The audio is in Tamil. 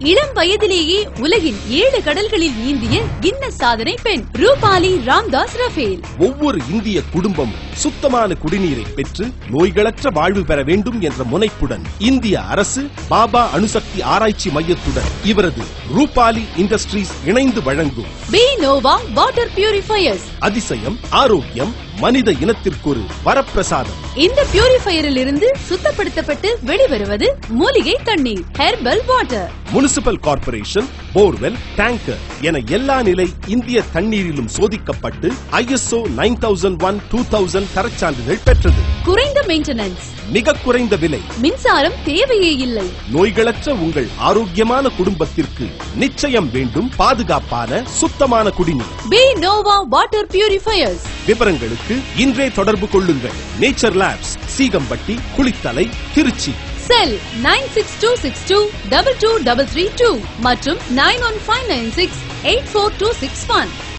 இளம் வயதிலேயே உலகின் ஏழு கடல்களில் நீந்திய கின்னஸ் சாதனை பெண் ரூபாலி ராம்தாஸ் ரஃபேல் ஒவ்வொரு இந்திய குடும்பம் சுத்தமான குடிநீரை பெற்று நோய்களற்ற வாழ்வு பெற வேண்டும் என்ற முனைப்புடன் இந்திய அரசு பாபா அணுசக்தி ஆராய்ச்சி மையத்துடன் இவரது ரூபாலி இண்டஸ்ட்ரீஸ் இணைந்து வழங்கும் பி நோவா வாட்டர் பியூரிஃபையர்ஸ் அதிசயம் ஆரோக்கியம் மனித இனத்திற்கு ஒரு வரப்பிரசாதம் இந்த பியூரிஃபையரில் இருந்து சுத்தப்படுத்தப்பட்டு வெளிவருவது மூலிகை தண்ணீர் herbal water municipal corporation borewell tanker என எல்லா நிலை இந்திய தண்ணீரிலும் சோதிக்கப்பட்டு ISO nine thousand one two thousand தரச்சான்றிதழ் பெற்றது குறைந்த மெயின்டெனன்ஸ் மிக குறைந்த விலை மின்சாரம் தேவையே இல்லை நோய்களற்ற உங்கள் ஆரோக்கியமான குடும்பத்திற்கு நிச்சயம் வேண்டும் பாதுகாப்பான சுத்தமான குடிநீர் பி நோவா வாட்டர் பியூரிஃபையர்ஸ் விவரங்களுக்கு இன்றே தொடர்பு கொள்ளுங்கள் Nature Labs Seegampatti Kulithalai Trichy cell nine six two six two double two double three two மற்றும் nine one five nine six eight four two six one